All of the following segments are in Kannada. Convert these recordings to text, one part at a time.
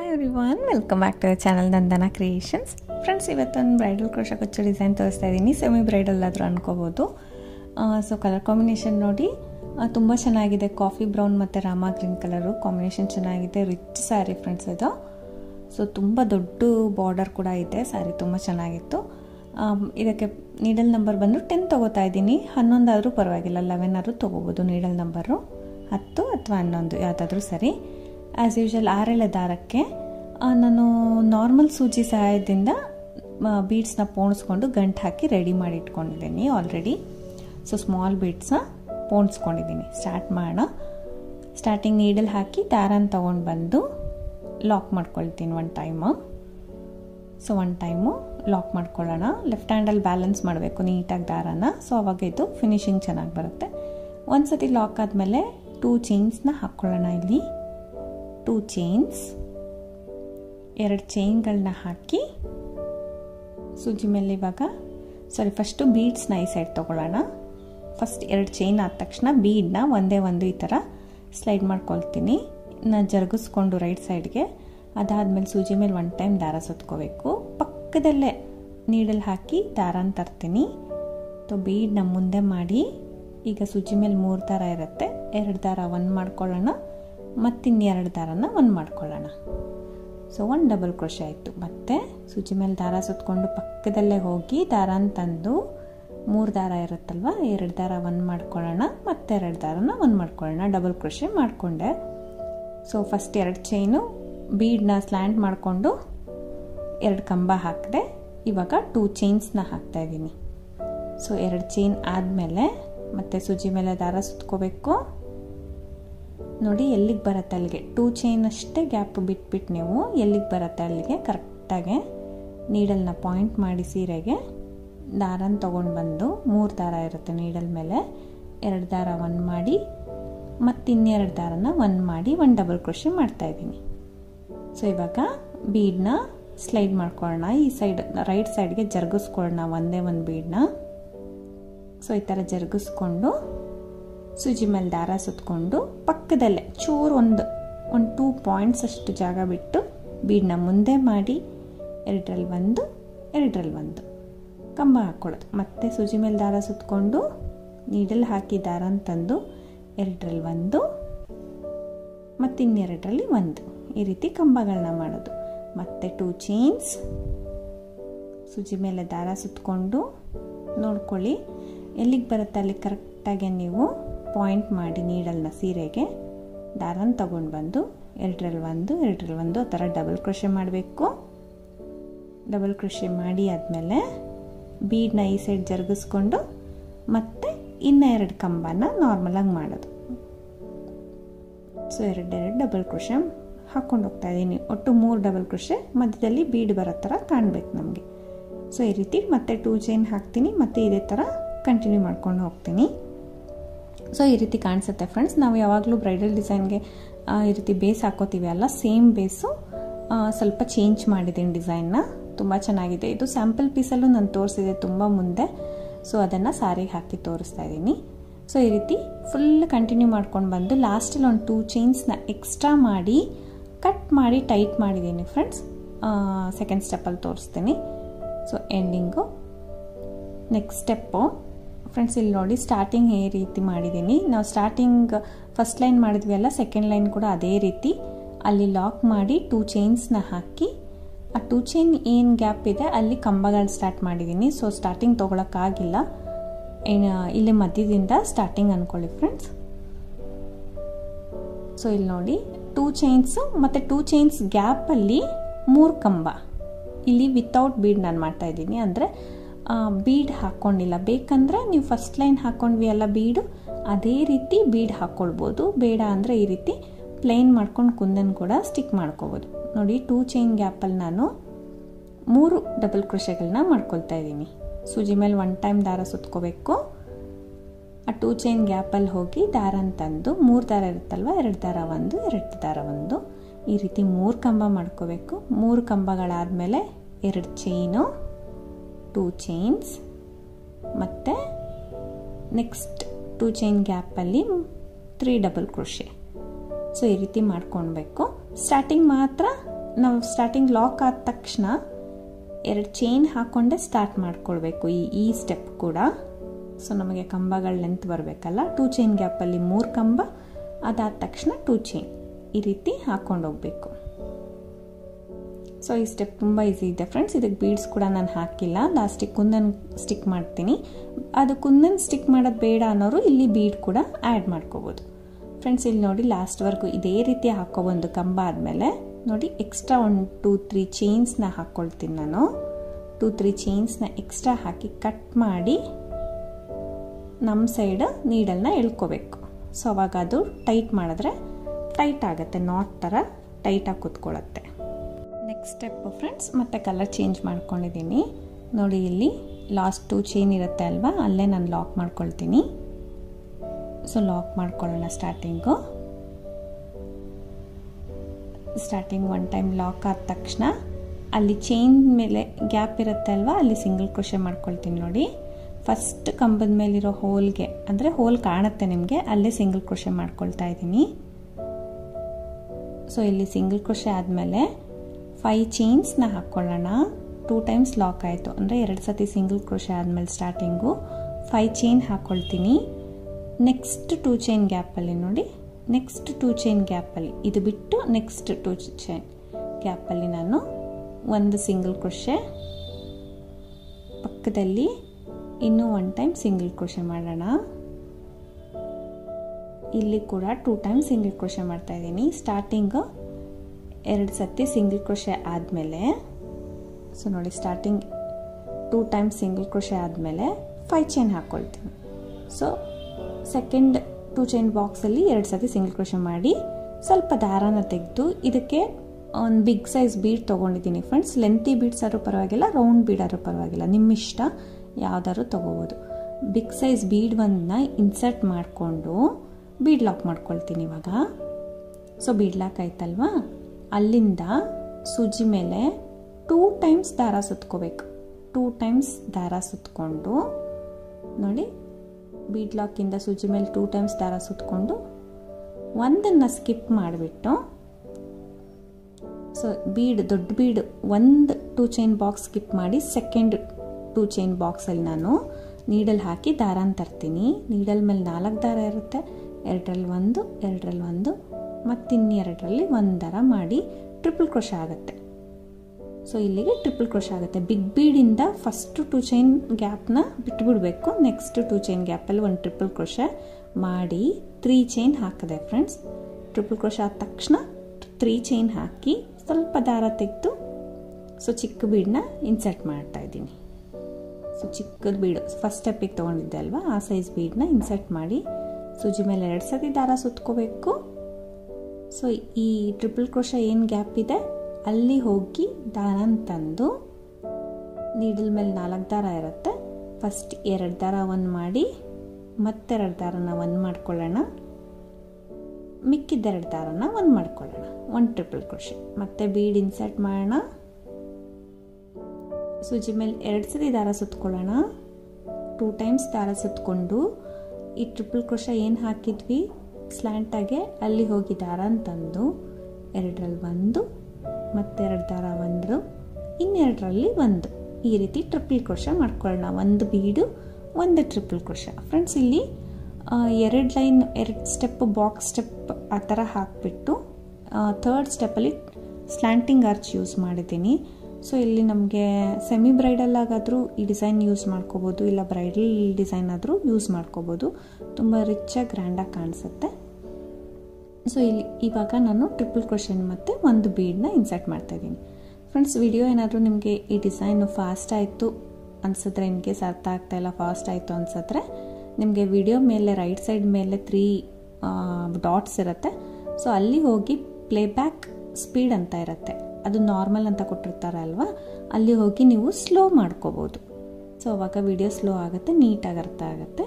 every everyone welcome back to channel Nandana creations friends ಇವತ್ತೊಂದು ಬ್ರೈಡಲ್ ಕ್ರೋಶ ಕೊಚ್ಚು ಡಿಸೈನ್ ತೋರಿಸ್ತಾ ಇದ್ದೀನಿ ಸೆಮಿ ಬ್ರೈಡಲ್ ಆದರೂ ಅನ್ಕೋಬೋದು ಸೊ ಕಲರ್ ಕಾಂಬಿನೇಷನ್ ನೋಡಿ ತುಂಬ ಚೆನ್ನಾಗಿದೆ ಕಾಫಿ ಬ್ರೌನ್ ಮತ್ತು ರಾಮ ಗ್ರೀನ್ ಕಲರು ಕಾಂಬಿನೇಷನ್ ಚೆನ್ನಾಗಿದೆ ರಿಚ್ ಸ್ಯಾರಿ ಫ್ರೆಂಡ್ಸ್ ಇದು ಸೊ ತುಂಬ ದೊಡ್ಡ ಬಾರ್ಡರ್ ಕೂಡ ಇದೆ ಸ್ಯಾರಿ ತುಂಬ ಚೆನ್ನಾಗಿತ್ತು ಇದಕ್ಕೆ ನೀಡಲ್ ನಂಬರ್ ಬಂದು ಟೆನ್ ತೊಗೋತಾ ಇದ್ದೀನಿ ಹನ್ನೊಂದಾದರೂ ಪರವಾಗಿಲ್ಲ ಲೆವೆನ್ ಆದರೂ ತೊಗೋಬೋದು ನೀಡಲ್ ನಂಬರು ಹತ್ತು ಅಥವಾ ಹನ್ನೊಂದು ಯಾವುದಾದ್ರೂ ಸರಿ ಆ್ಯಸ್ ಯೂಶಲ್ ಆರೆಳೆ ದಾರಕ್ಕೆ ನಾನು ನಾರ್ಮಲ್ ಸೂಜಿ ಸಹಾಯದಿಂದ ಬೀಡ್ಸ್ನ ಪೋಣಿಸ್ಕೊಂಡು ಗಂಟು ಹಾಕಿ ರೆಡಿ ಮಾಡಿ ಇಟ್ಕೊಂಡಿದ್ದೀನಿ ಆಲ್ರೆಡಿ ಸೊ ಸ್ಮಾಲ್ ಬೀಡ್ಸ್ನ ಪೋಣಿಸ್ಕೊಂಡಿದ್ದೀನಿ ಸ್ಟಾರ್ಟ್ ಮಾಡೋಣ ಸ್ಟಾರ್ಟಿಂಗ್ ನೀಡಲ್ ಹಾಕಿ ದಾರನ ತೊಗೊಂಡು ಬಂದು ಲಾಕ್ ಮಾಡ್ಕೊಳ್ತೀನಿ one time so one time lock ಮಾಡ್ಕೊಳ್ಳೋಣ ಲೆಫ್ಟ್ ಹ್ಯಾಂಡಲ್ಲಿ ಬ್ಯಾಲೆನ್ಸ್ ಮಾಡಬೇಕು ನೀಟಾಗಿ ದಾರನ ಸೊ ಅವಾಗ ಇದು ಫಿನಿಶಿಂಗ್ ಚೆನ್ನಾಗಿ ಬರುತ್ತೆ ಒಂದು ಸತಿ ಲಾಕ್ ಆದಮೇಲೆ ಟೂ ಚೈನ್ಸ್ನ ಹಾಕ್ಕೊಳ್ಳೋಣ ಇಲ್ಲಿ ಟೂ ಚೈನ್ಸ್ ಎರಡು ಚೈನ್ಗಳನ್ನ ಹಾಕಿ ಸೂಜಿ ಮೇಲೆ ಇವಾಗ ಸಾರಿ ಫಸ್ಟು ಬೀಡ್ಸ್ನ ಈ ಸೈಡ್ ತೊಗೊಳ್ಳೋಣ ಫಸ್ಟ್ ಎರಡು ಚೈನ್ ಆದ ತಕ್ಷಣ ಬೀಡನ್ನ ಒಂದೇ ಒಂದು ಈ ಥರ ಸ್ಲೈಡ್ ಮಾಡ್ಕೊಳ್ತೀನಿ ನಾನು ಜರುಗಿಸ್ಕೊಂಡು ರೈಟ್ ಸೈಡ್ಗೆ ಅದಾದಮೇಲೆ ಸೂಜಿ ಮೇಲೆ ಒನ್ ಟೈಮ್ ದಾರ ಸುತ್ಕೋಬೇಕು ಪಕ್ಕದಲ್ಲೇ ನೀಡಲ್ ಹಾಕಿ ದಾರನ ತರ್ತೀನಿ ಸೊ ಬೀಡನ್ನ ಮುಂದೆ ಮಾಡಿ ಈಗ ಸೂಜಿ ಮೇಲೆ ಮೂರು ದಾರ ಇರುತ್ತೆ ಎರಡು ದಾರ ಒಂದು ಮಾಡ್ಕೊಳ್ಳೋಣ ಮತ್ತಿನ್ನೆರಡು ದಾರನ ಒಂದು ಮಾಡ್ಕೊಳ್ಳೋಣ ಸೊ ಒಂದು ಡಬಲ್ ಕ್ರೋಶ ಆಯಿತು ಮತ್ತೆ ಸೂಜಿ ಮೇಲೆ ದಾರ ಸುತ್ಕೊಂಡು ಪಕ್ಕದಲ್ಲೇ ಹೋಗಿ ದಾರನ ತಂದು ಮೂರು ದಾರ ಇರುತ್ತಲ್ವ ಎರಡು ದಾರ ಒಂದು ಮಾಡ್ಕೊಳ್ಳೋಣ ಮತ್ತೆರಡು ದಾರನ ಒಂದು ಮಾಡ್ಕೊಳ್ಳೋಣ ಡಬಲ್ ಕ್ರೋಶೆ ಮಾಡಿಕೊಂಡೆ ಸೊ ಫಸ್ಟ್ ಎರಡು ಚೈನು ಬೀಡನ್ನ ಸ್ಲ್ಯಾಂಡ್ ಮಾಡಿಕೊಂಡು ಎರಡು ಕಂಬ ಹಾಕಿದೆ ಇವಾಗ ಟೂ ಚೈನ್ಸ್ನ ಹಾಕ್ತಾಯಿದ್ದೀನಿ ಸೊ ಎರಡು ಚೈನ್ ಆದಮೇಲೆ ಮತ್ತೆ ಸೂಜಿ ಮೇಲೆ ದಾರ ಸುತ್ಕೋಬೇಕು ನೋಡಿ ಎಲ್ಲಿಗೆ ಬರುತ್ತೆ ಅಲ್ಲಿಗೆ ಟೂ ಚೈನ್ ಅಷ್ಟೇ ಗ್ಯಾಪ್ ಬಿಟ್ಬಿಟ್ಟು ನೀವು ಎಲ್ಲಿಗೆ ಬರುತ್ತೆ ಅಲ್ಲಿಗೆ ಕರೆಕ್ಟಾಗಿ ನೀಡಲ್ನ ಪಾಯಿಂಟ್ ಮಾಡಿ ಸೀರೆಗೆ ದಾರನ ತೊಗೊಂಡು ಬಂದು ಮೂರು ದಾರ ಇರುತ್ತೆ ನೀಡಲ್ ಮೇಲೆ ಎರಡು ದಾರ ಒಂದು ಮಾಡಿ ಮತ್ತಿನ್ನೆರಡು ದಾರನ ಒಂದು ಮಾಡಿ ಒಂದು ಡಬಲ್ ಕ್ರೋಶೆ ಮಾಡ್ತಾಯಿದ್ದೀನಿ ಸೊ ಇವಾಗ ಬೀಡನ್ನ ಸ್ಲೈಡ್ ಮಾಡ್ಕೊಳ್ಳೋಣ ಈ ಸೈಡ್ ರೈಟ್ ಸೈಡ್ಗೆ ಜರುಗಿಸ್ಕೊಳ್ಳೋಣ ಒಂದೇ ಒಂದು ಬೀಡನ್ನ ಸೊ ಈ ಥರ ಜರುಗಿಸ್ಕೊಂಡು ಸೂಜಿ ಮೇಲೆ ದಾರ ಸುತ್ಕೊಂಡು ಪಕ್ಕದಲ್ಲೇ ಚೂರು ಒಂದು ಒಂದು ಟೂ ಪಾಯಿಂಟ್ಸ್ ಅಷ್ಟು ಜಾಗ ಬಿಟ್ಟು ಬೀಡನ್ನ ಮುಂದೆ ಮಾಡಿ ಎರಡರಲ್ಲಿ ಒಂದು ಎರಡರಲ್ಲಿ ಒಂದು ಕಂಬ ಹಾಕ್ಕೊಳ್ಳೋದು ಮತ್ತೆ ಸೂಜಿ ಮೇಲೆ ದಾರ ಸುತ್ಕೊಂಡು ನೀಡಲ್ ಹಾಕಿ ದಾರನ ತಂದು ಎರಡರಲ್ಲಿ ಒಂದು ಮತ್ತಿನ್ನೆರಡರಲ್ಲಿ ಒಂದು ಈ ರೀತಿ ಕಂಬಗಳನ್ನ ಮಾಡೋದು ಮತ್ತೆ ಟೂ ಚೈನ್ಸ್ ಸೂಜಿ ಮೇಲೆ ದಾರ ಸುತ್ಕೊಂಡು ನೋಡ್ಕೊಳ್ಳಿ ಎಲ್ಲಿಗೆ ಬರುತ್ತೆ ಅಲ್ಲಿ ಕರೆಕ್ಟಾಗಿ ನೀವು ಪಾಯಿಂಟ್ ಮಾಡಿ ನೀಡಲ್ನ ಸೀರೆಗೆ ದಾರನ ತಗೊಂಡು ಬಂದು ಎರಡರಲ್ಲಿ ಒಂದು ಎರಡರಲ್ಲಿ ಒಂದು ಆ ಥರ ಡಬಲ್ ಕ್ರೋಶೆ ಮಾಡಬೇಕು ಡಬಲ್ ಕ್ರೋಶೆ ಮಾಡಿ ಆದಮೇಲೆ ಬೀಡನ್ನ ಈ ಸೈಡ್ ಜರುಗಿಸ್ಕೊಂಡು ಮತ್ತೆ ಇನ್ನು ಎರಡು ಕಂಬನ ನಾರ್ಮಲಾಗಿ ಮಾಡೋದು ಸೊ ಎರಡೆರಡು ಡಬಲ್ ಕ್ರೋಶೆ ಹಾಕ್ಕೊಂಡು ಹೋಗ್ತಾ ಇದ್ದೀನಿ ಒಟ್ಟು ಮೂರು ಡಬಲ್ ಕ್ರೋಶೆ ಮಧ್ಯದಲ್ಲಿ ಬೀಡ್ ಬರೋ ಥರ ಕಾಣಬೇಕು ನಮಗೆ ಸೊ ಈ ರೀತಿ ಮತ್ತೆ ಟೂ ಚೈನ್ ಹಾಕ್ತೀನಿ ಮತ್ತೆ ಇದೇ ಥರ ಕಂಟಿನ್ಯೂ ಮಾಡ್ಕೊಂಡು ಹೋಗ್ತೀನಿ ಸೊ ಈ ರೀತಿ ಕಾಣಿಸುತ್ತೆ ಫ್ರೆಂಡ್ಸ್ ನಾವು ಯಾವಾಗಲೂ ಬ್ರೈಡಲ್ ಡಿಸೈನ್ಗೆ ಈ ರೀತಿ ಬೇಸ್ ಹಾಕೋತೀವಿ ಅಲ್ಲ ಸೇಮ್ ಬೇಸು ಸ್ವಲ್ಪ ಚೇಂಜ್ ಮಾಡಿದ್ದೀನಿ ಡಿಸೈನ್ನ ತುಂಬ ಚೆನ್ನಾಗಿದೆ ಇದು ಸ್ಯಾಂಪಲ್ ಪೀಸಲ್ಲೂ ನಾನು ತೋರಿಸಿದೆ ತುಂಬ ಮುಂದೆ ಸೊ ಅದನ್ನು ಸಾರಿಗೆ ಹಾಕಿ ತೋರಿಸ್ತಾ ಇದ್ದೀನಿ ಸೊ ಈ ರೀತಿ ಫುಲ್ ಕಂಟಿನ್ಯೂ ಮಾಡ್ಕೊಂಡು ಬಂದು ಲಾಸ್ಟಲ್ಲಿ ಒಂದು ಟೂ ಚೈನ್ಸ್ನ ಎಕ್ಸ್ಟ್ರಾ ಮಾಡಿ ಕಟ್ ಮಾಡಿ ಟೈಟ್ ಮಾಡಿದ್ದೀನಿ ಫ್ರೆಂಡ್ಸ್ ಸೆಕೆಂಡ್ ಸ್ಟೆಪ್ಪಲ್ಲಿ ತೋರಿಸ್ತೀನಿ so ending next step friends ಇಲ್ಲಿ ನೋಡಿ ಸ್ಟಾರ್ಟಿಂಗ್ ಈ ರೀತಿ ಮಾಡಿದ್ದೀನಿ ನಾವು ಸ್ಟಾರ್ಟಿಂಗ್ ಫಸ್ಟ್ ಲೈನ್ ಮಾಡಿದ್ವಿ ಅಲ್ಲ ಸೆಕೆಂಡ್ ಲೈನ್ ಕೂಡ ಅದೇ ರೀತಿ ಅಲ್ಲಿ ಲಾಕ್ ಮಾಡಿ ಟೂ ಚೈನ್ಸ್ನ ಹಾಕಿ ಆ ಟೂ ಚೈನ್ ಏನು ಗ್ಯಾಪ್ ಇದೆ ಅಲ್ಲಿ ಕಂಬಗಳು ಸ್ಟಾರ್ಟ್ ಮಾಡಿದ್ದೀನಿ ಸೊ ಸ್ಟಾರ್ಟಿಂಗ್ ತೊಗೊಳಕ್ಕಾಗಿಲ್ಲ ಏನು ಇಲ್ಲಿ ಮಧ್ಯದಿಂದ ಸ್ಟಾರ್ಟಿಂಗ್ ಅಂದ್ಕೊಳ್ಳಿ ಫ್ರೆಂಡ್ಸ್ ಸೊ ಇಲ್ಲಿ ನೋಡಿ ಟೂ ಚೈನ್ಸು ಮತ್ತು ಟೂ ಚೈನ್ಸ್ ಗ್ಯಾಪಲ್ಲಿ ಮೂರು ಕಂಬ ಇಲ್ಲಿ ವಿತೌಟ್ ಬೀಡ್ ನಾನು ಮಾಡ್ತಾ ಇದ್ದೀನಿ ಅಂದರೆ ಬೀಡ್ ಹಾಕ್ಕೊಂಡಿಲ್ಲ ಬೇಕಂದರೆ ನೀವು ಫಸ್ಟ್ ಲೈನ್ ಹಾಕ್ಕೊಂಡ್ವಿ ಅಲ್ಲ ಬೀಡು ಅದೇ ರೀತಿ ಬೀಡ್ ಹಾಕ್ಕೊಳ್ಬೋದು ಬೇಡ ಅಂದರೆ ಈ ರೀತಿ ಪ್ಲೈನ್ ಮಾಡ್ಕೊಂಡು ಕುಂದನ್ ಕೂಡ ಸ್ಟಿಕ್ ಮಾಡ್ಕೋಬೋದು ನೋಡಿ ಟೂ ಚೈನ್ ಗ್ಯಾಪಲ್ಲಿ ನಾನು ಮೂರು ಡಬಲ್ ಕ್ರೋಶೆಗಳನ್ನ ಮಾಡ್ಕೊಳ್ತಾ ಇದ್ದೀನಿ ಸೂಜಿ ಮೇಲೆ ಒನ್ ಟೈಮ್ ದಾರ ಸುತ್ಕೋಬೇಕು ಆ ಟೂ ಚೈನ್ ಗ್ಯಾಪಲ್ಲಿ ಹೋಗಿ ದಾರನ ತಂದು ಮೂರು ದಾರ ಇರುತ್ತಲ್ವ ಎರಡು ದಾರ ಒಂದು ಎರಡು ದಾರ ಒಂದು ಈ ರೀತಿ ಮೂರು ಕಂಬ ಮಾಡ್ಕೋಬೇಕು ಮೂರು ಕಂಬಗಳಾದಮೇಲೆ ಎರಡು ಚೈನು ಟೂ ಚೈನ್ಸ್ ಮತ್ತು ನೆಕ್ಸ್ಟ್ ಟೂ ಚೈನ್ ಗ್ಯಾಪಲ್ಲಿ ತ್ರೀ ಡಬಲ್ ಕ್ರೋಶೆ ಸೊ ಈ ರೀತಿ ಮಾಡ್ಕೊಳ್ಬೇಕು ಸ್ಟಾರ್ಟಿಂಗ್ ಮಾತ್ರ ನಾವು ಸ್ಟಾರ್ಟಿಂಗ್ ಲಾಕ್ ಆದ ತಕ್ಷಣ ಎರಡು ಚೈನ್ ಹಾಕ್ಕೊಂಡೆ ಸ್ಟಾರ್ಟ್ ಮಾಡ್ಕೊಳ್ಬೇಕು ಈ ಈ ಸ್ಟೆಪ್ ಕೂಡ ಸೊ ನಮಗೆ ಕಂಬಗಳ ಲೆಂತ್ ಬರಬೇಕಲ್ಲ ಟೂ ಚೈನ್ ಗ್ಯಾಪಲ್ಲಿ ಮೂರು ಕಂಬ ಅದಾದ ತಕ್ಷಣ ಟೂ ಚೈನ್ ಈ ರೀತಿ ಹಾಕ್ಕೊಂಡು ಹೋಗಬೇಕು ಸೊ ಈ ಸ್ಟೆಪ್ ತುಂಬ ಈಸಿ ಇದೆ ಫ್ರೆಂಡ್ಸ್ ಇದಕ್ಕೆ ಬೀಡ್ಸ್ ಕೂಡ ನಾನು ಹಾಕಿಲ್ಲ ಲಾಸ್ಟಿಗೆ ಕುಂದನ್ ಸ್ಟಿಕ್ ಮಾಡ್ತೀನಿ ಅದು ಕುಂದನ್ ಸ್ಟಿಕ್ ಮಾಡೋದು ಬೇಡ ಅನ್ನೋರು ಇಲ್ಲಿ ಬೀಡ್ ಕೂಡ ಆ್ಯಡ್ ಮಾಡ್ಕೋಬೋದು ಫ್ರೆಂಡ್ಸ್ ಇಲ್ಲಿ ನೋಡಿ ಲಾಸ್ಟ್ವರೆಗೂ ಇದೇ ರೀತಿ ಹಾಕ್ಕೊಬಂದು ಕಂಬ ಆದಮೇಲೆ ನೋಡಿ ಎಕ್ಸ್ಟ್ರಾ ಒಂದು ಟೂ ತ್ರೀ ಚೈನ್ಸ್ನ ಹಾಕ್ಕೊಳ್ತೀನಿ ನಾನು ಟೂ ತ್ರೀ ಚೈನ್ಸ್ನ ಎಕ್ಸ್ಟ್ರಾ ಹಾಕಿ ಕಟ್ ಮಾಡಿ ನಮ್ಮ ಸೈಡ್ ನೀಡಲ್ನ ಎಳ್ಕೋಬೇಕು ಸೊ ಅವಾಗ ಅದು ಟೈಟ್ ಮಾಡಿದ್ರೆ ಟೈಟ್ ಆಗುತ್ತೆ ನಾಟ್ ಥರ ಟೈಟಾಗಿ ಕೂತ್ಕೊಳ್ಳುತ್ತೆ ನೆಕ್ಸ್ಟ್ ಸ್ಟೆಪ್ ಫ್ರೆಂಡ್ಸ್ ಮತ್ತೆ ಕಲರ್ ಚೇಂಜ್ ಮಾಡ್ಕೊಂಡಿದ್ದೀನಿ ನೋಡಿ ಇಲ್ಲಿ ಲಾಸ್ಟ್ ಟೂ ಚೈನ್ ಇರುತ್ತೆ ಅಲ್ವಾ ಅಲ್ಲೇ ನಾನು ಲಾಕ್ ಮಾಡ್ಕೊಳ್ತೀನಿ ಸೊ ಲಾಕ್ ಮಾಡ್ಕೊಳ್ಳೋಣ starting starting one time lock ಆದ ತಕ್ಷಣ ಅಲ್ಲಿ ಚೈನ್ ಮೇಲೆ ಗ್ಯಾಪ್ ಇರುತ್ತೆ ಅಲ್ವಾ ಅಲ್ಲಿ ಸಿಂಗಲ್ ಕ್ರೋಶೆ ಮಾಡ್ಕೊಳ್ತೀನಿ ನೋಡಿ ಫಸ್ಟ್ ಕಂಬದ ಮೇಲಿರೋ ಹೋಲ್ಗೆ ಅಂದರೆ ಹೋಲ್ ಕಾಣುತ್ತೆ ನಿಮಗೆ ಅಲ್ಲೇ ಸಿಂಗಲ್ ಕ್ರೋಶೆ ಮಾಡ್ಕೊಳ್ತಾ ಇದ್ದೀನಿ ಸೊ ಇಲ್ಲಿ ಸಿಂಗಲ್ ಕ್ರೋಶೆ ಆದಮೇಲೆ ಫೈ ಚೈನ್ಸ್ನ ಹಾಕ್ಕೊಳ್ಳೋಣ ಟೂ ಟೈಮ್ಸ್ ಲಾಕ್ ಆಯಿತು ಅಂದರೆ ಎರಡು ಸತಿ ಸಿಂಗಲ್ ಕ್ರೋಶೆ ಆದಮೇಲೆ ಸ್ಟಾರ್ಟಿಂಗು ಫೈ ಚೈನ್ ಹಾಕ್ಕೊಳ್ತೀನಿ ನೆಕ್ಸ್ಟ್ ಟೂ ಚೈನ್ ಗ್ಯಾಪಲ್ಲಿ ನೋಡಿ ನೆಕ್ಸ್ಟ್ ಟೂ ಚೈನ್ ಗ್ಯಾಪಲ್ಲಿ ಇದು ಬಿಟ್ಟು ನೆಕ್ಸ್ಟ್ ಟೂ ಚೈನ್ ಗ್ಯಾಪಲ್ಲಿ ನಾನು ಒಂದು ಸಿಂಗಲ್ ಕ್ರೋಶೆ ಪಕ್ಕದಲ್ಲಿ ಇನ್ನೂ ಒನ್ ಟೈಮ್ ಸಿಂಗಲ್ ಕ್ರೋಶೆ ಮಾಡೋಣ ಇಲ್ಲಿ ಕೂಡ ಟೂ ಟೈಮ್ ಸಿಂಗಲ್ ಕ್ರೋಶೆ ಮಾಡ್ತಾ ಇದ್ದೀನಿ ಸ್ಟಾರ್ಟಿಂಗು ಎರಡು ಸತಿ ಸಿಂಗಲ್ ಕ್ರೋಶೆ ಆದಮೇಲೆ ಸೊ ನೋಡಿ starting two time single crochet ಆದಮೇಲೆ ಫೈ ಚೈನ್ ಹಾಕ್ಕೊಳ್ತೀನಿ ಸೊ ಸೆಕೆಂಡ್ ಟೂ ಚೈನ್ ಬಾಕ್ಸಲ್ಲಿ ಎರಡು ಸತಿ ಸಿಂಗಲ್ ಕ್ರೋಶೆ ಮಾಡಿ ಸ್ವಲ್ಪ ದಾರಾನ ತೆಗೆದು ಇದಕ್ಕೆ ಒಂದು ಬಿಗ್ ಸೈಜ್ ಬೀಡ್ ತೊಗೊಂಡಿದ್ದೀನಿ ಫ್ರೆಂಡ್ಸ್ ಲೆಂತಿ ಬೀಡ್ಸ್ ಆದ್ರೂ ಪರವಾಗಿಲ್ಲ ರೌಂಡ್ ಬೀಡ್ ಆದ್ರೂ ಪರವಾಗಿಲ್ಲ ನಿಮ್ಮ ಇಷ್ಟ ಯಾವ್ದಾದ್ರು ತೊಗೋಬೋದು ಬಿಗ್ ಸೈಜ್ ಬೀಡ್ ಒಂದನ್ನ ಇನ್ಸರ್ಟ್ ಮಾಡಿಕೊಂಡು ಬೀಡ್ ಲಾಕ್ ಮಾಡ್ಕೊಳ್ತೀನಿ ಇವಾಗ ಸೊ ಬೀಡ್ ಲಾಕ್ ಆಯ್ತಲ್ವಾ ಅಲ್ಲಿಂದ ಸೂಜಿ ಮೇಲೆ ಟೂ ಟೈಮ್ಸ್ ದಾರ ಸುತ್ಕೋಬೇಕು ಟೂ ಟೈಮ್ಸ್ ದಾರ ಸುತ್ಕೊಂಡು ನೋಡಿ ಬೀಡ್ ಲಾಕಿಂದ ಸೂಜಿ ಮೇಲೆ ಟೂ ಟೈಮ್ಸ್ ದಾರ ಸುತ್ಕೊಂಡು ಒಂದನ್ನು ಸ್ಕಿಪ್ ಮಾಡಿಬಿಟ್ಟು ಸೊ ಬೀಡ್ ದೊಡ್ಡ ಬೀಡ್ ಒಂದು ಟೂ ಚೈನ್ ಬಾಕ್ಸ್ ಸ್ಕಿಪ್ ಮಾಡಿ ಸೆಕೆಂಡ್ ಟೂ ಚೈನ್ ಬಾಕ್ಸಲ್ಲಿ ನಾನು ನೀಡಲ್ ಹಾಕಿ ದಾರಾನ ತರ್ತೀನಿ ನೀಡಲ್ ಮೇಲೆ ನಾಲ್ಕು ದಾರ ಇರುತ್ತೆ ಎರಡರಲ್ಲಿ ಒಂದು ಎರಡರಲ್ಲಿ ಒಂದು ಮತ್ತಿನ್ನೆರಡರಲ್ಲಿ ಒಂದು ದಾರ ಮಾಡಿ ಟ್ರಿಪಲ್ ಕ್ರೋಶ ಆಗುತ್ತೆ ಸೊ ಇಲ್ಲಿಗೆ ಟ್ರಿಪಲ್ ಕ್ರೋಶ ಆಗುತ್ತೆ ಬಿಗ್ ಬೀಡಿಂದ ಫಸ್ಟು ಟೂ ಚೈನ್ ಗ್ಯಾಪ್ನ ಬಿಟ್ಬಿಡಬೇಕು ನೆಕ್ಸ್ಟ್ ಟೂ ಚೈನ್ ಗ್ಯಾಪಲ್ಲಿ ಒಂದು ಟ್ರಿಪಲ್ ಕ್ರೋಶ ಮಾಡಿ ತ್ರೀ ಚೈನ್ ಹಾಕಿದೆ ಫ್ರೆಂಡ್ಸ್ ಟ್ರಿಪಲ್ ಕ್ರೋಶ ಆದ ತಕ್ಷಣ ತ್ರೀ ಚೈನ್ ಹಾಕಿ ಸ್ವಲ್ಪ ದಾರ ತೆಗೆದು ಸೊ ಚಿಕ್ಕ ಬೀಡನ್ನ ಇನ್ಸರ್ಟ್ ಮಾಡ್ತಾ ಇದ್ದೀನಿ ಸೊ ಚಿಕ್ಕದ ಬೀಡು ಫಸ್ಟ್ ಸ್ಟೆಪ್ಪಿಗೆ ತೊಗೊಂಡಿದ್ದೆ ಅಲ್ವಾ ಆ ಸೈಜ್ ಬೀಡನ್ನ ಇನ್ಸರ್ಟ್ ಮಾಡಿ ಸೂಜಿ ಮೇಲೆ ಎರಡು ಸತಿ ದಾರ ಸುತ್ಕೋಬೇಕು ಸೊ ಈ ಟ್ರಿಪಲ್ ಕ್ರೋಶ ಏನು ಗ್ಯಾಪ್ ಇದೆ ಅಲ್ಲಿ ಹೋಗಿ ದಾರನ ತಂದು ನೀಡಲ್ ಮೇಲೆ ನಾಲ್ಕು ದಾರ ಇರುತ್ತೆ ಫಸ್ಟ್ ಎರಡು ದಾರ ಒಂದು ಮಾಡಿ ಮತ್ತೆರಡು ದಾರನ ಒಂದು ಮಾಡ್ಕೊಳ್ಳೋಣ ಮಿಕ್ಕಿದ್ದೆರಡು ದಾರನ ಒಂದು ಮಾಡ್ಕೊಳ್ಳೋಣ ಒಂದು ಟ್ರಿಪಲ್ ಕ್ರೋಶೆ ಮತ್ತೆ ಬೀಡ್ ಇನ್ಸರ್ಟ್ ಮಾಡೋಣ ಸೂಜಿ ಮೇಲೆ ಎರಡು ಸತಿ ದಾರ ಸುತ್ಕೊಳ್ಳೋಣ ಟೂ ಟೈಮ್ಸ್ ದಾರ ಸುತ್ಕೊಂಡು ಈ ಟ್ರಿಪಲ್ ಕ್ರೋಶ ಏನು ಹಾಕಿದ್ವಿ ಸ್ಲ್ಯಾಂಟಾಗೆ ಅಲ್ಲಿ ಹೋಗಿ ದಾರ ತಂದು ಎರಡರಲ್ಲಿ ಒಂದು ಮತ್ತೆರಡು ದಾರ ಒಂದು ಇನ್ನೆರಡರಲ್ಲಿ ಒಂದು ಈ ರೀತಿ ಟ್ರಿಪಲ್ ಕ್ರೋಶ ಮಾಡ್ಕೊಳ್ಳೋಣ ಒಂದು ಬೀಡು ಒಂದು ಟ್ರಿಪಲ್ ಕ್ರೋಶ ಫ್ರೆಂಡ್ಸ್ ಇಲ್ಲಿ ಎರಡು ಲೈನ್ ಎರಡು ಸ್ಟೆಪ್ ಬಾಕ್ಸ್ ಸ್ಟೆಪ್ ಆ ಥರ ಹಾಕಿಬಿಟ್ಟು ಥರ್ಡ್ ಸ್ಟೆಪ್ಪಲ್ಲಿ ಸ್ಲ್ಯಾಂಟಿಂಗ್ ಆರ್ಚ್ ಯೂಸ್ ಮಾಡಿದ್ದೀನಿ ಸೊ ಇಲ್ಲಿ ನಮಗೆ ಸೆಮಿ ಬ್ರೈಡಲ್ ಆಗಾದರೂ ಈ ಡಿಸೈನ್ ಯೂಸ್ ಮಾಡ್ಕೋಬೋದು ಇಲ್ಲ ಬ್ರೈಡಲ್ ಡಿಸೈನ್ ಆದರೂ ಯೂಸ್ ಮಾಡ್ಕೋಬೋದು ತುಂಬ ರಿಚಾಗಿ ಗ್ರ್ಯಾಂಡಾಗಿ ಕಾಣಿಸುತ್ತೆ ಸೊ ಇಲ್ಲಿ ಇವಾಗ ನಾನು ಟ್ರಿಪಲ್ ಕ್ರೋಶನ್ ಮತ್ತು ಒಂದು ಬೀಡನ್ನ ಇನ್ಸರ್ಟ್ ಮಾಡ್ತಾಯಿದ್ದೀನಿ ಫ್ರೆಂಡ್ಸ್ ವಿಡಿಯೋ ಏನಾದರೂ ನಿಮಗೆ ಈ ಡಿಸೈನು ಫಾಸ್ಟ್ ಆಯಿತು ಅನಿಸಿದ್ರೆ ಇನ್ ಕೇಸ್ ಅರ್ಥ ಆಗ್ತಾಯಿಲ್ಲ ಫಾಸ್ಟ್ ಆಯಿತು ಅನಿಸಿದ್ರೆ ನಿಮಗೆ ವಿಡಿಯೋ ಮೇಲೆ ರೈಟ್ ಸೈಡ್ ಮೇಲೆ ತ್ರೀ ಡಾಟ್ಸ್ ಇರುತ್ತೆ ಸೊ ಅಲ್ಲಿ ಹೋಗಿ ಪ್ಲೇಬ್ಯಾಕ್ ಸ್ಪೀಡ್ ಅಂತ ಇರುತ್ತೆ ಅದು ನಾರ್ಮಲ್ ಅಂತ ಕೊಟ್ಟಿರ್ತಾರೆ ಅಲ್ವಾ ಅಲ್ಲಿ ಹೋಗಿ ನೀವು ಸ್ಲೋ ಮಾಡ್ಕೋಬೋದು ಸೊ ಅವಾಗ ವಿಡಿಯೋ ಸ್ಲೋ ಆಗುತ್ತೆ ನೀಟಾಗಿ ಅರ್ಥ ಆಗುತ್ತೆ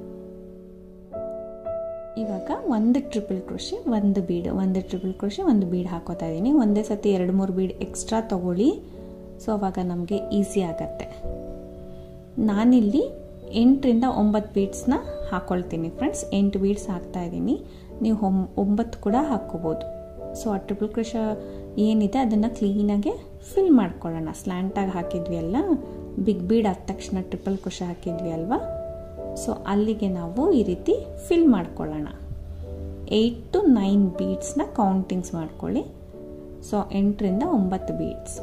ಇವಾಗ ಒಂದು ಟ್ರಿಪಲ್ ಕ್ರೋಶೆ ಒಂದು ಬೀಡ್ ಒಂದು ಟ್ರಿಪಲ್ ಕ್ರೋಶೆ ಒಂದು ಬೀಡ್ ಹಾಕೋತಾ ಇದ್ದೀನಿ ಒಂದೇ ಸತಿ ಎರಡು ಮೂರು ಬೀಡ್ ಎಕ್ಸ್ಟ್ರಾ ತೊಗೊಳ್ಳಿ ಸೊ ಅವಾಗ ನಮಗೆ ಈಸಿ ಆಗತ್ತೆ ನಾನಿಲ್ಲಿ ಎಂಟರಿಂದ ಒಂಬತ್ತು ಬೀಡ್ಸ್ನ ಹಾಕ್ಕೊಳ್ತೀನಿ ಫ್ರೆಂಡ್ಸ್ ಎಂಟು ಬೀಡ್ಸ್ ಹಾಕ್ತಾ ಇದ್ದೀನಿ ನೀವು ಒಂಬತ್ತು ಕೂಡ ಹಾಕ್ಕೋಬೋದು ಸೊ ಆ ಟ್ರಿಪಲ್ ಕ್ರೋಶ ಏನಿದೆ ಅದನ್ನು ಕ್ಲೀನಾಗಿ ಫಿಲ್ ಮಾಡ್ಕೊಳ್ಳೋಣ ಸ್ಲ್ಯಾಂಟಾಗಿ ಹಾಕಿದ್ವಿ ಅಲ್ಲ ಬಿಗ್ ಬೀಡ್ ಆದ ತಕ್ಷಣ ಟ್ರಿಪಲ್ ಕುಶ ಹಾಕಿದ್ವಿ ಅಲ್ವಾ ಸೊ ಅಲ್ಲಿಗೆ ನಾವು ಈ ರೀತಿ ಫಿಲ್ ಮಾಡ್ಕೊಳ್ಳೋಣ ಏಯ್ಟ್ ಟು ನೈನ್ ಬೀಡ್ಸ್ನ ಕೌಂಟಿಂಗ್ಸ್ ಮಾಡ್ಕೊಳ್ಳಿ ಸೊ ಎಂಟರಿಂದ ಒಂಬತ್ತು ಬೀಡ್ಸ್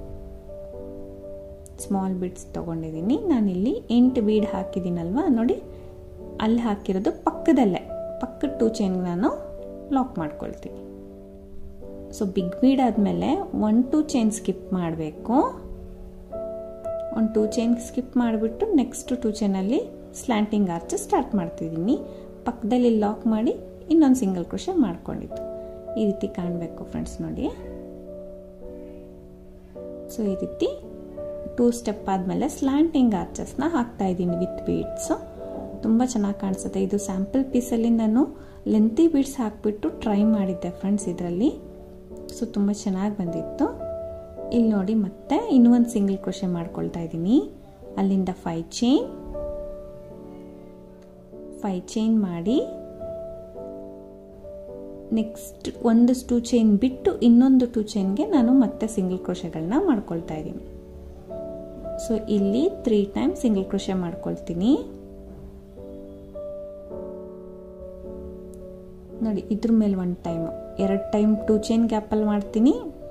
ಸ್ಮಾಲ್ ಬೀಡ್ಸ್ ತೊಗೊಂಡಿದ್ದೀನಿ ನಾನಿಲ್ಲಿ ಎಂಟು ಬೀಡ್ ಹಾಕಿದ್ದೀನಲ್ವ ನೋಡಿ ಅಲ್ಲಿ ಹಾಕಿರೋದು ಪಕ್ಕದಲ್ಲೇ ಪಕ್ಕದ ಟೂ ಚೈನ್ಗೆ ನಾನು ಲಾಕ್ ಮಾಡ್ಕೊಳ್ತೀನಿ ಸೊ ಬಿಗ್ ಬೀಡ್ ಆದಮೇಲೆ ಒನ್ ಟೂ ಚೈನ್ ಸ್ಕಿಪ್ ಮಾಡಬೇಕು ಒಂದು ಟೂ ಚೈನ್ ಸ್ಕಿಪ್ ಮಾಡಿಬಿಟ್ಟು ನೆಕ್ಸ್ಟ್ ಟೂ ಚೈನಲ್ಲಿ ಸ್ಲ್ಯಾಂಟಿಂಗ್ ಆರ್ಚ್ ಸ್ಟಾರ್ಟ್ ಮಾಡ್ತಿದ್ದೀನಿ ಪಕ್ಕದಲ್ಲಿ ಲಾಕ್ ಮಾಡಿ ಇನ್ನೊಂದು ಸಿಂಗಲ್ ಕ್ರೋಶ ಮಾಡ್ಕೊಂಡಿದ್ದು ಈ ರೀತಿ ಕಾಣಬೇಕು ಫ್ರೆಂಡ್ಸ್ ನೋಡಿ ಸೊ ಈ ರೀತಿ ಟೂ ಸ್ಟೆಪ್ ಆದಮೇಲೆ ಸ್ಲ್ಯಾಂಟಿಂಗ್ ಆರ್ಚಸ್ನ ಹಾಕ್ತಾ ಇದ್ದೀನಿ ವಿತ್ ಬೀಡ್ಸು ತುಂಬ ಚೆನ್ನಾಗಿ ಕಾಣಿಸುತ್ತೆ ಇದು ಸ್ಯಾಂಪಲ್ ಪೀಸಲ್ಲಿ ನಾನು ಲೆಂತಿ ಬೀಡ್ಸ್ ಹಾಕಿಬಿಟ್ಟು ಟ್ರೈ ಮಾಡಿದ್ದೆ ಫ್ರೆಂಡ್ಸ್ ಇದರಲ್ಲಿ ಸೊ ತುಂಬ ಚೆನ್ನಾಗಿ ಬಂದಿತ್ತು ಇಲ್ಲಿ ನೋಡಿ ಮತ್ತೆ ಇನ್ನೊಂದು ಸಿಂಗಲ್ ಕ್ರೋಶೆ ಮಾಡ್ಕೊಳ್ತಾ ಇದ್ದೀನಿ ಅಲ್ಲಿಂದ ಫೈ ಚೈನ್ ಫೈ ಚೈನ್ ಮಾಡಿ ನೆಕ್ಸ್ಟ್ ಒಂದು ಟೂ ಚೈನ್ ಬಿಟ್ಟು ಇನ್ನೊಂದು ಟೂ ಚೈನ್ಗೆ ನಾನು ಮತ್ತೆ ಸಿಂಗಲ್ ಕ್ರೋಶೆಗಳನ್ನ ಮಾಡ್ಕೊಳ್ತಾ ಇದ್ದೀನಿ ಸೊ ಇಲ್ಲಿ ತ್ರೀ ಟೈಮ್ ಸಿಂಗಲ್ ಕ್ರೋಶೆ ಮಾಡ್ಕೊಳ್ತೀನಿ ನೋಡಿ ಇದ್ರ ಮೇಲೆ ಒಂದು ಟೈಮ್ ಎರಡು ಟೈಮ್ ಟೂ ಚೈನ್ ಗ್ಯಾಪಲ್ಲಿ ಮಾಡ್ತೀನಿ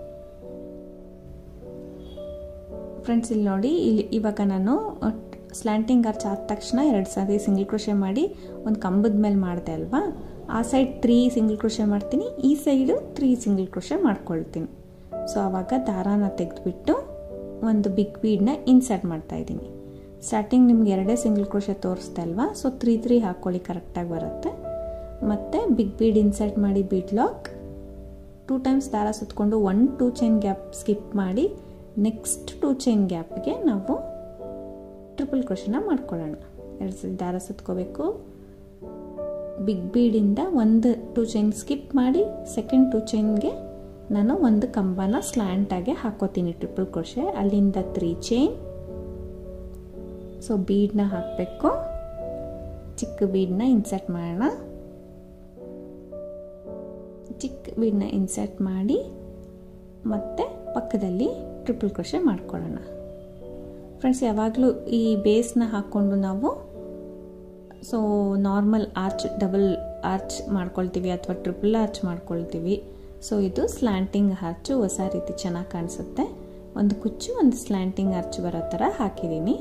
ಫ್ರೆಂಡ್ಸ್ ಇಲ್ಲಿ ನೋಡಿ ಇಲ್ಲಿ ಇವಾಗ ನಾನು ಸ್ಲ್ಯಾಂಟಿಂಗ್ ಆರ್ಚ್ ಆದ ತಕ್ಷಣ ಎರಡು ಸಾರಿ ಸಿಂಗಲ್ ಕ್ರೋಶೆ ಮಾಡಿ ಒಂದು ಕಂಬದ ಮೇಲೆ ಮಾಡಿದೆ ಅಲ್ವಾ ಆ ಸೈಡ್ ತ್ರೀ ಸಿಂಗಲ್ ಕ್ರೋಶೆ ಮಾಡ್ತೀನಿ ಈ ಸೈಡು ತ್ರೀ ಸಿಂಗಲ್ ಕ್ರೋಶೆ ಮಾಡ್ಕೊಳ್ತೀನಿ ಸೊ ಆವಾಗ ದಾರಾನ ತೆಗೆದುಬಿಟ್ಟು ಒಂದು ಬಿಗ್ ಬೀಡನ್ನ ಇನ್ಸರ್ಟ್ ಮಾಡ್ತಾ ಇದ್ದೀನಿ ಸ್ಟಾರ್ಟಿಂಗ್ ನಿಮ್ಗೆ ಎರಡೇ ಸಿಂಗಲ್ ಕ್ರೋಶೆ ತೋರಿಸ್ದೆ ಅಲ್ವಾ ಸೊ ತ್ರೀ ತ್ರೀ ಹಾಕ್ಕೊಳ್ಳಿ ಕರೆಕ್ಟಾಗಿ ಬರುತ್ತೆ ಮತ್ತು ಬಿಗ್ ಬೀಡ್ ಇನ್ಸರ್ಟ್ ಮಾಡಿ ಬೀಡ್ ಲಾಕ್ ಟೂ ಟೈಮ್ಸ್ ದಾರ ಸುತ್ಕೊಂಡು one two chain gap skip ಮಾಡಿ ನೆಕ್ಸ್ಟ್ ಟೂ ಚೈನ್ ಗ್ಯಾಪ್ಗೆ ನಾವು ಟ್ರಿಪಲ್ ಕ್ರೋಶನ ಮಾಡ್ಕೊಳ್ಳೋಣ ಎರಡು ಸಲ ದಾರ ಸುತ್ಕೋಬೇಕು ಬಿಗ್ ಬೀಡಿಂದ ಒಂದು ಟೂ ಚೈನ್ ಸ್ಕಿಪ್ ಮಾಡಿ ಸೆಕೆಂಡ್ ಟೂ ಚೈನ್ಗೆ ನಾನು ಒಂದು ಕಂಬನ ಸ್ಲ್ಯಾಂಟಾಗೆ ಹಾಕೋತೀನಿ ಟ್ರಿಪಲ್ ಕ್ರೋಶೆ ಅಲ್ಲಿಂದ ತ್ರೀ ಚೈನ್ ಸೊ ಬೀಡನ್ನ ಹಾಕಬೇಕು ಚಿಕ್ಕ ಬೀಡನ್ನ ಇನ್ಸರ್ಟ್ ಮಾಡೋಣ ಚಿಕ್ಕ ಬೀಡನ್ನ ಇನ್ಸರ್ಟ್ ಮಾಡಿ ಮತ್ತೆ ಪಕ್ಕದಲ್ಲಿ ಟ್ರಿಪಲ್ ಕ್ರೋಶೆ ಮಾಡ್ಕೊಳ್ಳೋಣ ಫ್ರೆಂಡ್ಸ್ ಯಾವಾಗಲೂ ಈ ಬೇಸ್ನ ಹಾಕ್ಕೊಂಡು ನಾವು so normal arch double arch ಮಾಡ್ಕೊಳ್ತೀವಿ ಅಥವಾ ಟ್ರಿಪಲ್ ಆರ್ಚ್ ಮಾಡ್ಕೊಳ್ತೀವಿ ಸೊ ಇದು ಸ್ಲ್ಯಾಂಟಿಂಗ್ ಆರ್ಚು ಹೊಸ ರೀತಿ ಚೆನ್ನಾಗಿ ಕಾಣಿಸುತ್ತೆ ಒಂದು ಕುಚ್ಚು ಒಂದು ಸ್ಲ್ಯಾಂಟಿಂಗ್ ಆರ್ಚ್ ಬರೋ ಥರ ಹಾಕಿದ್ದೀನಿ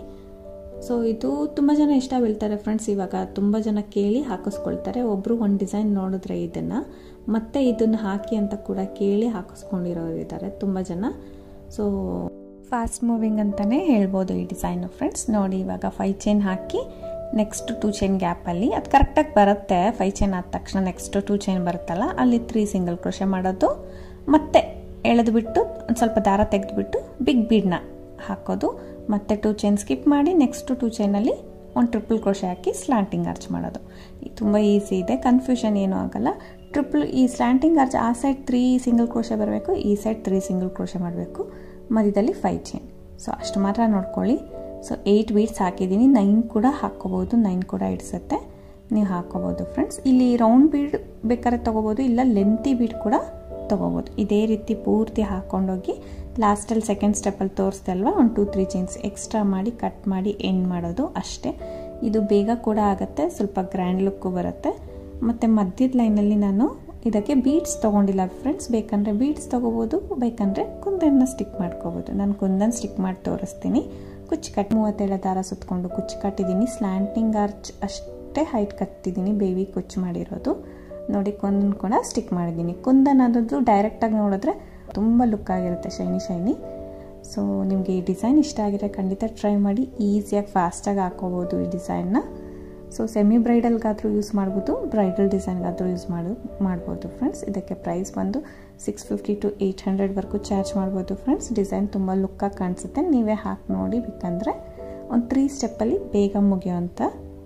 ಸೊ ಇದು ತುಂಬ ಜನ ಇಷ್ಟ ಬೀಳ್ತಾರೆ ಫ್ರೆಂಡ್ಸ್ ಇವಾಗ ತುಂಬ ಜನ ಕೇಳಿ ಹಾಕಿಸ್ಕೊಳ್ತಾರೆ ಒಬ್ಬರು ಒಂದು ಡಿಸೈನ್ ನೋಡಿದ್ರೆ ಇದನ್ನು ಮತ್ತೆ ಇದನ್ನು ಹಾಕಿ ಅಂತ ಕೂಡ ಕೇಳಿ ಹಾಕಿಸ್ಕೊಂಡಿರೋರು ಇದ್ದಾರೆ ತುಂಬ ಜನ ಸೊ ಫಾಸ್ಟ್ ಮೂವಿಂಗ್ ಅಂತಲೇ ಹೇಳ್ಬೋದು ಈ ಡಿಸೈನು ಫ್ರೆಂಡ್ಸ್ ನೋಡಿ ಇವಾಗ ಫೈ ಚೈನ್ ಹಾಕಿ ನೆಕ್ಸ್ಟ್ ಟೂ ಚೈನ್ ಗ್ಯಾಪಲ್ಲಿ ಅದು ಕರೆಕ್ಟಾಗಿ ಬರುತ್ತೆ ಫೈ ಚೈನ್ ಆದ ತಕ್ಷಣ ನೆಕ್ಸ್ಟ್ ಟೂ ಚೈನ್ ಬರುತ್ತಲ್ಲ ಅಲ್ಲಿ ತ್ರೀ ಸಿಂಗಲ್ ಕ್ರೋಶೆ ಮಾಡೋದು ಮತ್ತೆ ಎಳೆದುಬಿಟ್ಟು ಒಂದು ಸ್ವಲ್ಪ ದಾರ ತೆಗೆದುಬಿಟ್ಟು ಬಿಗ್ ಬೀಡ್ನ ಹಾಕೋದು ಮತ್ತೆ ಟೂ ಚೈನ್ ಸ್ಕಿಪ್ ಮಾಡಿ ನೆಕ್ಸ್ಟ್ ಟೂ ಚೈನಲ್ಲಿ ಒಂದು ಟ್ರಿಪಲ್ ಕ್ರೋಶೆ ಹಾಕಿ ಸ್ಲ್ಯಾಂಟಿಂಗ್ ಆರ್ಚ್ ಮಾಡೋದು ತುಂಬ ಈಸಿ ಇದೆ ಕನ್ಫ್ಯೂಷನ್ ಏನೂ ಆಗಲ್ಲ ಟ್ರಿಪಲ್ ಈ ಸ್ಲ್ಯಾಂಟಿಂಗ್ ಆರ್ಚ್ ಆ ಸೈಡ್ ತ್ರೀ ಸಿಂಗಲ್ ಕ್ರೋಶೆ ಬರಬೇಕು ಈ ಸೈಡ್ ತ್ರೀ ಸಿಂಗಲ್ ಕ್ರೋಶೆ ಮಾಡಬೇಕು ಮಧ್ಯದಲ್ಲಿ ಫೈವ್ ಚೈನ್ ಸೊ ಅಷ್ಟು ಮಾತ್ರ ನೋಡ್ಕೊಳ್ಳಿ ಸೊ ಏಯ್ಟ್ ಬೀಡ್ಸ್ ಹಾಕಿದ್ದೀನಿ ನೈನ್ ಕೂಡ ಹಾಕ್ಕೋಬೋದು ನೈನ್ ಕೂಡ ಇಡ್ಸತ್ತೆ ನೀವು ಹಾಕ್ಕೋಬೋದು ಫ್ರೆಂಡ್ಸ್ ಇಲ್ಲಿ ರೌಂಡ್ ಬೀಡ್ ಬೇಕಾದ್ರೆ ತೊಗೋಬೋದು ಇಲ್ಲ ಲೆಂತಿ ಬೀಡ್ ಕೂಡ ತೊಗೋಬೋದು ಇದೇ ರೀತಿ ಪೂರ್ತಿ ಹಾಕ್ಕೊಂಡೋಗಿ ಲಾಸ್ಟಲ್ಲಿ ಸೆಕೆಂಡ್ ಸ್ಟೆಪ್ಪಲ್ಲಿ ತೋರಿಸ್ದೆ ಅಲ್ವಾ ಒಂದು ಟೂ ತ್ರೀ ಚೈನ್ಸ್ ಎಕ್ಸ್ಟ್ರಾ ಮಾಡಿ ಕಟ್ ಮಾಡಿ ಎಂಡ್ ಮಾಡೋದು ಅಷ್ಟೇ ಇದು ಬೇಗ ಕೂಡ ಆಗುತ್ತೆ ಸ್ವಲ್ಪ ಗ್ರ್ಯಾಂಡ್ ಲುಕ್ಕು ಬರುತ್ತೆ ಮತ್ತು ಮಧ್ಯದ ಲೈನಲ್ಲಿ ನಾನು ಇದಕ್ಕೆ ಬೀಡ್ಸ್ ತೊಗೊಂಡಿಲ್ಲ ಫ್ರೆಂಡ್ಸ್ ಬೇಕಂದರೆ ಬೀಡ್ಸ್ ತೊಗೋಬೋದು ಬೇಕಂದರೆ ಕುಂದನ್ನ ಸ್ಟಿಕ್ ಮಾಡ್ಕೋಬೋದು ನಾನು ಕುಂದನ್ ಸ್ಟಿಕ್ ಮಾಡಿ ತೋರಿಸ್ತೀನಿ ಕುಚ್ಚು ಕಟ್ ಮೂವತ್ತೇಳು ದಾರ ಸುತ್ತಕೊಂಡು ಕುಚ್ಚು ಕಟ್ಟಿದ್ದೀನಿ ಸ್ಲ್ಯಾಂಟಿಂಗ್ ಆರ್ಚ್ ಅಷ್ಟೇ ಹೈಟ್ ಕಟ್ಟಿದ್ದೀನಿ ಬೇಬಿ ಕುಚ್ಚು ಮಾಡಿರೋದು ನೋಡಿ ಕುಂದನ್ ಕೂಡ ಸ್ಟಿಕ್ ಮಾಡಿದ್ದೀನಿ ಕುಂದನ್ ಅನ್ನೋದು ಡೈರೆಕ್ಟಾಗಿ ನೋಡಿದ್ರೆ ತುಂಬ ಲುಕ್ ಆಗಿರುತ್ತೆ ಶೈನಿ ಶೈನಿ ಸೊ ನಿಮಗೆ ಈ ಡಿಸೈನ್ ಇಷ್ಟ ಆಗಿದ್ರೆ ಖಂಡಿತ ಟ್ರೈ ಮಾಡಿ ಈಸಿಯಾಗಿ ಫಾಸ್ಟಾಗಿ ಹಾಕೋಬೋದು ಈ ಡಿಸೈನ್ನ ಸೊ ಸೆಮಿ ಬ್ರೈಡಲ್ಗಾದರೂ ಯೂಸ್ ಮಾಡ್ಬೋದು ಬ್ರೈಡಲ್ ಡಿಸೈನ್ಗಾದರೂ ಯೂಸ್ ಮಾಡು ಮಾಡ್ಬೋದು ಫ್ರೆಂಡ್ಸ್ ಇದಕ್ಕೆ ಪ್ರೈಸ್ ಬಂದು ಸಿಕ್ಸ್ ಫಿಫ್ಟಿ ಟು ಏಯ್ಟ್ ಹಂಡ್ರೆಡ್ವರೆಗೂ ಚಾರ್ಜ್ ಮಾಡ್ಬೋದು ಫ್ರೆಂಡ್ಸ್ ಡಿಸೈನ್ ತುಂಬ ಲುಕ್ಕಾಗಿ ಕಾಣಿಸುತ್ತೆ ನೀವೇ ಹಾಕಿ ನೋಡಿ ಬೇಕಂದರೆ ಒಂದು ತ್ರೀ ಸ್ಟೆಪ್ಪಲ್ಲಿ ಬೇಗ ಮುಗಿಯೋವಂಥ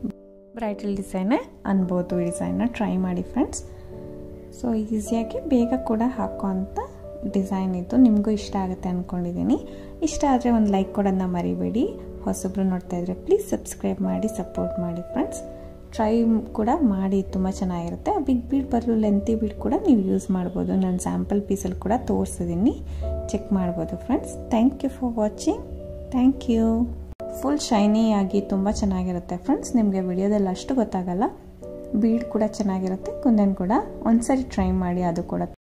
ಬ್ರೈಡಲ್ ಡಿಸೈನೇ ಅನ್ಬೋದು ಈ ಡಿಸೈನ್ನ ಟ್ರೈ ಮಾಡಿ ಫ್ರೆಂಡ್ಸ್ ಸೊ ಈಸಿಯಾಗಿ ಬೇಗ ಕೂಡ ಹಾಕೋ ಅಂಥ ಡಿಸೈನ್ ಇತ್ತು ನಿಮಗೂ ಇಷ್ಟ ಆಗುತ್ತೆ ಅಂದ್ಕೊಂಡಿದ್ದೀನಿ ಇಷ್ಟ ಆದರೆ ಒಂದು ಲೈಕ್ ಕೊಡೋದನ್ನ ಮರಿಬೇಡಿ ಹೊಸಬ್ರು ನೋಡ್ತಾ ಇದ್ರೆ ಪ್ಲೀಸ್ ಸಬ್ಸ್ಕ್ರೈಬ್ ಮಾಡಿ ಸಪೋರ್ಟ್ ಮಾಡಿ ಫ್ರೆಂಡ್ಸ್ ಟ್ರೈ ಕೂಡ ಮಾಡಿ ತುಂಬ ಚೆನ್ನಾಗಿರುತ್ತೆ ಬಿಗ್ ಬೀಡ್ ಬದಲು ಲೆಂತಿ ಬೀಡ್ ಕೂಡ ನೀವು ಯೂಸ್ ಮಾಡ್ಬೋದು ನಾನು ಸ್ಯಾಂಪಲ್ ಪೀಸಲ್ಲಿ ಕೂಡ ತೋರಿಸಿದ್ದೀನಿ ಚೆಕ್ ಮಾಡ್ಬೋದು friends thank you for watching thank you full ಶೈನಿಯಾಗಿ ತುಂಬ ಚೆನ್ನಾಗಿರುತ್ತೆ ಫ್ರೆಂಡ್ಸ್ ನಿಮಗೆ ವಿಡಿಯೋದಲ್ಲಿ ಅಷ್ಟು ಗೊತ್ತಾಗಲ್ಲ ಬೀಡ್ ಕೂಡ ಚೆನ್ನಾಗಿರುತ್ತೆ ಕುಂದನ್ ಕೂಡ ಒಂದ್ಸರಿ ಟ್ರೈ ಮಾಡಿ ಅದು ಕೂಡ